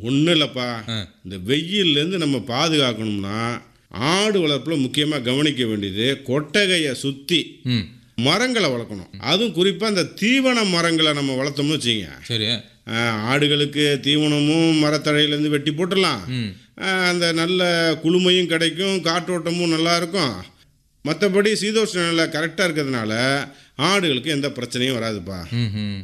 ஒன்றும் இல்லைப்பா ஆ. இந்த வெயில்லேருந்து நம்ம பாதுகாக்கணும்னா ஆடு வளர்ப்பில் முக்கியமாக கவனிக்க வேண்டியது கொட்டகையை சுற்றி ம் மரங்களை வளர்க்கணும் அதுவும் குறிப்பாக இந்த தீவன மரங்களை நம்ம வளர்த்தோம்னு வச்சுங்க சரி ஆடுகளுக்கு தீவனமும் மரத்தழையிலேருந்து வெட்டி போட்டுடலாம் ம் ஆ, அந்த நல்ல குளுமையும் கிடைக்கும் காற்றோட்டமும் நல்லா இருக்கும் மற்றபடி சீதோஷ்ண நிலை கரெக்டாக இருக்கிறதுனால ஆடுகளுக்கு எந்த பிரச்சனையும் வராதுப்பா ம் ம்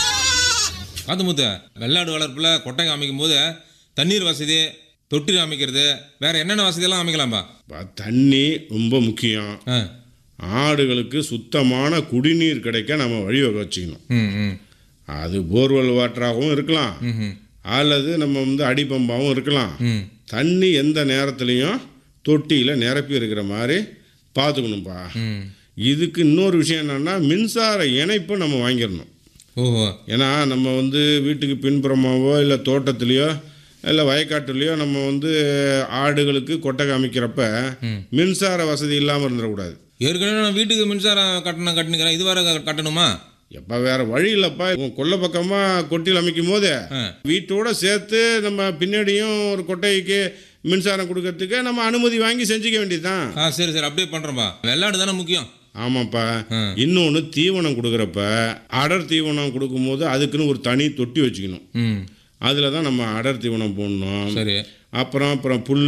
காத்து முத்த வெள்ளாடு வளர்ப்பில் கொட்டகை அமைக்கும் போது தண்ணீர் வசதி தொட்டி அமைக்கிறது வேற என்னென்ன வசதியெல்லாம் அமைக்கலாம்பா பா, தண்ணி ரொம்ப முக்கியம் ஆ ஆடுகளுக்கு சுத்தமான குடிநீர் கிடைக்க நம்ம வழிவகை வச்சுக்கணும் ம் ம் அது போர்வெல் வாட்டராகவும் இருக்கலாம் ம் ம் அல்லது நம்ம வந்து அடிப்பம்பாகவும் இருக்கலாம் ம் தண்ணி எந்த நேரத்துலையும் தொட்டியில் நிரப்பி இருக்கிற மாதிரி பார்த்துக்கணும்ப்பா ம் இதுக்கு இன்னொரு விஷயம் என்னென்னா மின்சார இணைப்பு நம்ம வாங்கிடணும் ஓஹோ ஏன்னா நம்ம வந்து வீட்டுக்கு பின்புறமாவோ இல்லை தோட்டத்துலேயோ இல்லை வயக்காட்டுலேயோ நம்ம வந்து ஆடுகளுக்கு கொட்டகை அமைக்கிறப்ப ம். மின்சார வசதி இல்லாமல் இருந்துடக்கூடாது ஏற்கனவே நான் வீட்டுக்கு மின்சாரம் கட்டணம் கட்டினுக்கிறேன் இது வேற க- கட்டணுமா எப்போ வேற வழி இல்லைப்பா உன் கொல்லை பக்கமாக கொட்டில் அமைக்கும் போது ஆ வீட்டோட சேர்த்து நம்ம பின்னாடியும் ஒரு கொட்டைக்கு மின்சாரம் கொடுக்கறதுக்கு நம்ம அனுமதி வாங்கி செஞ்சுக்க வேண்டியதுதான் ஆ சரி சரி அப்படியே பண்ணுறோம்பா வெள்ளாடு தானே முக்கியம் ஆமாப்பா ஆ. இன்னொன்று தீவனம் கொடுக்குறப்ப அடர் தீவனம் கொடுக்கும்போது அதுக்குன்னு ஒரு தனி தொட்டி வச்சுக்கணும் ம் அதில் தான் நம்ம அடர் தீவனம் போடணும் சரி அப்புறம் அப்புறம் புல்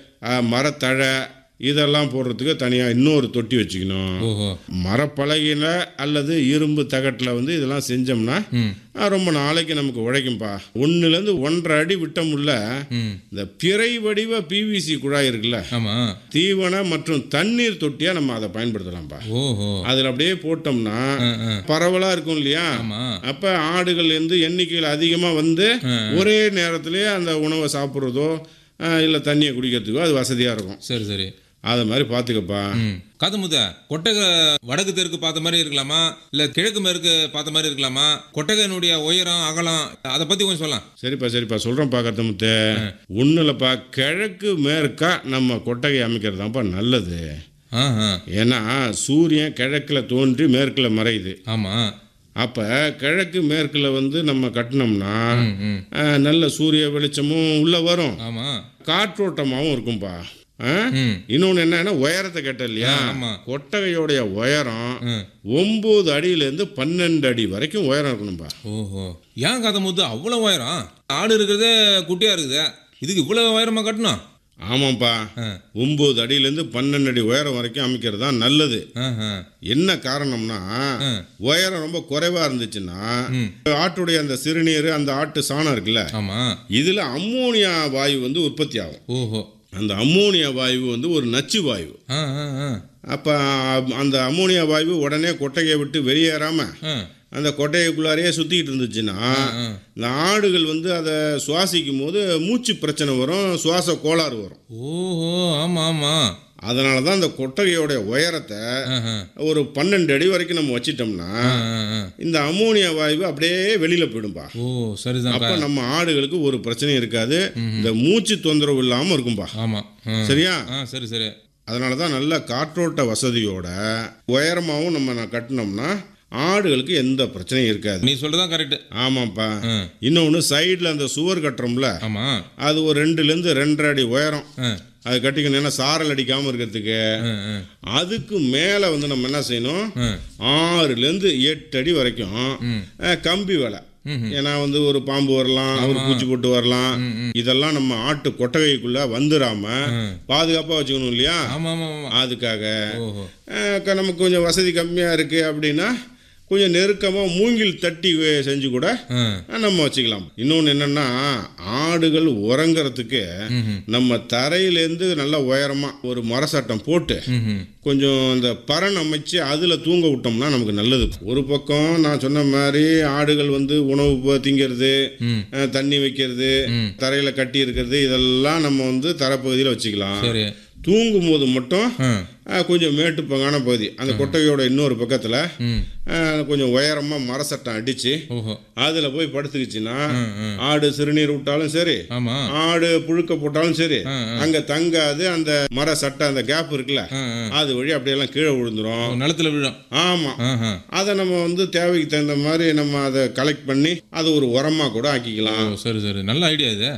மரத்தழை இதெல்லாம் போடுறதுக்கு தனியாக இன்னொரு தொட்டி வச்சுக்கணும் ஓஹோ மரப்பலகையில் அல்லது இரும்பு தகட்டில் வந்து இதெல்லாம் செஞ்சோம்னா ம் ஆ, ரொம்ப நாளைக்கு நமக்கு உழைக்கும்பா ஒன்றுலேருந்து ஒன்றரை அடி விட்டமுள்ள ம் இந்த பிறை வடிவ பிவிசி குழாய் இருக்குல்ல ஆமாம் தீவன மற்றும் தண்ணீர் தொட்டியாக நம்ம அதை பயன்படுத்தலாம்ப்பா ஓஹோ அதில் அப்படியே போட்டோம்னா ஆ ஆ பரவலாக இருக்கும் இல்லையா ஆமாம் அப்போ ஆடுகள் வந்து எண்ணிக்கையில் அதிகமாக வந்து ஆ. ஒரே நேரத்திலேயே அந்த உணவை சாப்பிட்றதோ இல்லை தண்ணியை குடிக்கிறதுக்கோ அது வசதியாக இருக்கும் சரி சரி அதை மாதிரி பார்த்துக்கப்பா ம் காது முத்த கொட்டகை வடக்கு தெற்கு பார்த்த மாதிரி இருக்கலாமா இல்லை கிழக்கு மேற்கு பார்த்த மாதிரி இருக்கலாமா கொட்டகையினுடைய உயரம் அகலம் அதை பற்றி கொஞ்சம் சொல்லலாம் சரிப்பா சரிப்பா சொல்கிறேன் பார்க்கறது முத்து ஒன்றும் இல்லைப்பா கிழக்கு மேற்கா நம்ம கொட்டகை அமைக்கிறது தான்ப்பா நல்லது ஆ ஆ ஏன்னா சூரியன் கிழக்கில் தோன்றி மேற்கில் மறையுது ஆமாம் அப்போ கிழக்கு மேற்கில் வந்து நம்ம கட்டினோம்னா ம் ம் ஆ, நல்ல சூரிய வெளிச்சமும் உள்ளே வரும் ஆமாம் காற்றோட்டமாகவும் இருக்கும்பா ஆ? ம் இன்னொன்று என்னன்னா உயரத்தை கேட்ட இல்லையா ஆ, ஆமா. கொட்டகையோடைய உயரம் ம் ஒம்பது அடியிலேருந்து பன்னெண்டு அடி வரைக்கும் உயரம் இருக்கணும்பா ஓஹோ ஏன் காத முத்து அவ்வளோ உயரம் ஆடு இருக்கிறதே குட்டியாக இருக்குது இதுக்கு இவ்வளோ உயரமாக கட்டணும் ஆமாம்ப்பா ஆ ஒம்பது அடியிலேருந்து பன்னெண்டு அடி உயரம் வரைக்கும் அமைக்கிறது தான் நல்லது ஆ ஆ என்ன காரணம்னா ஆ. உயரம் ரொம்ப குறைவா இருந்துச்சுன்னா ம் ஆட்டுடைய அந்த சிறுநீர் அந்த ஆட்டு சாணம் இருக்குல்ல ஆமாம் இதுல அம்மோனியா வாயு வந்து உற்பத்தி ஆகும் ஓஹோ அந்த அம்மோனியா வாயு வந்து ஒரு நச்சு வாயு ஆ ஆ ஆ அப்போ அந்த அம்மோனியா வாயு உடனே கொட்டையை விட்டு வெளியேறாம ஆ அந்த கொட்டைக்குள்ளாரையே சுற்றிக்கிட்டு இருந்துச்சுன்னா ஆ. இந்த ஆடுகள் வந்து அதை சுவாசிக்கும் போது மூச்சு பிரச்சனை வரும் சுவாச கோளாறு வரும் ஓஹோ ஆமாம் ஆமாம் அதனால தான் அந்த கொட்டகையோடைய உயரத்தை ஆஹா. ஒரு பன்னெண்டு அடி வரைக்கும் நம்ம வச்சிட்டோம்னா ஆ ஆ ஆ இந்த அம்மோனியா வாயு அப்படியே வெளியில போயிடும்பா ஓ சரிதான்ப்பா அப்ப நம்ம ஆடுகளுக்கு ஒரு பிரச்சனையும் இருக்காது இந்த மூச்சு தொந்தரவு இல்லாம இருக்கும்பா ஆமாம் ஆ சரியா ஆ சரி சரி அதனால தான் நல்ல காற்றோட்ட வசதியோட உயரமாகவும் நம்ம நான் கட்டினோம்னா ஆடுகளுக்கு எந்த பிரச்சனையும் இருக்காது நீ சொல்றதான் கரெக்ட் ஆமாப்பா ஆ இன்னொன்று சைடில் அந்த சுவர் கட்டுறோம்ல ஆமாம் அது ஒரு ரெண்டுலேருந்து ரெண்டரை அடி உயரம் ஆ அது கட்டிக்கணும் ஏன்னா சாரல் அடிக்காமல் இருக்கிறதுக்கு ஆ ஆ அதுக்கு மேலே வந்து நம்ம என்ன செய்யணும் ஆ ஆறுலேருந்து எட்டு அடி வரைக்கும் ம் அஹ், கம்பி வேலை ம் ஏன்னா வந்து ஒரு பாம்பு வரலாம் ஒரு பூச்சி போட்டு வரலாம் இதெல்லாம் நம்ம ஆட்டு கொட்டகைக்குள்ள வந்துடாம பாதுகாப்பா வச்சுக்கணும் இல்லையா ஆமாம் ஆமாம் ஆமாம் அதுக்காக ஓஹோ அஹ், க- நமக்கு கொஞ்சம் வசதி கம்மியா இருக்கு அப்படின்னா கொஞ்சம் நெருக்கமா மூங்கில் தட்டி வே- செஞ்சு கூட ஆ அஹ், நம்ம வச்சுக்கலாம் இன்னொன்று என்னன்னா ஆடுகள் உறங்குறதுக்கு ம்ஹும். நம்ம தரையிலேருந்து நல்ல உயரமா ஒரு மரசட்டம் போட்டு ம் கொஞ்சம் இந்த பரண் அமைச்சு அதில் தூங்க விட்டோம்னா நமக்கு நல்லது ஒரு பக்கம் நான் சொன்ன மாதிரி ஆடுகள் வந்து உணவு ப- திங்கிறது ம் அஹ், தண்ணி வைக்கிறது ம் தரையில் கட்டி இருக்கிறது இதெல்லாம் நம்ம வந்து தரப்பகுதியில் வச்சுக்கலாம் சரி தூங்கும் போது மட்டும் ஆ அஹ், கொஞ்சம் மேட்டுப்பங்கான பகுதி அந்த கொட்டகையோட இன்னொரு பக்கத்தில் ம் கொஞ்சம் உயரமாக மரசட்டம் அடித்து ஓஹோ அதில் போய் படுத்துக்கிச்சுன்னா ம் ம் ஆடு சிறுநீர் விட்டாலும் சரி ஆமாம் ஆடு புழுக்க போட்டாலும் சரி ஆ ஆ அங்கே தங்காது அந்த மர சட்டை அந்த கேப் இருக்குல்ல ஆ ஆ அது வழி அப்படியெல்லாம் கீழே விழுந்துரும் ஓ, நிலத்துல விழும் ஆமாம் ஆஹா அதை நம்ம வந்து தேவைக்கு தகுந்த மாதிரி நம்ம அதை கலெக்ட் பண்ணி அதை ஒரு உரமாக கூட ஓ ஆக்கிக்கலாம் சரி சரி நல்ல ஐடியா இது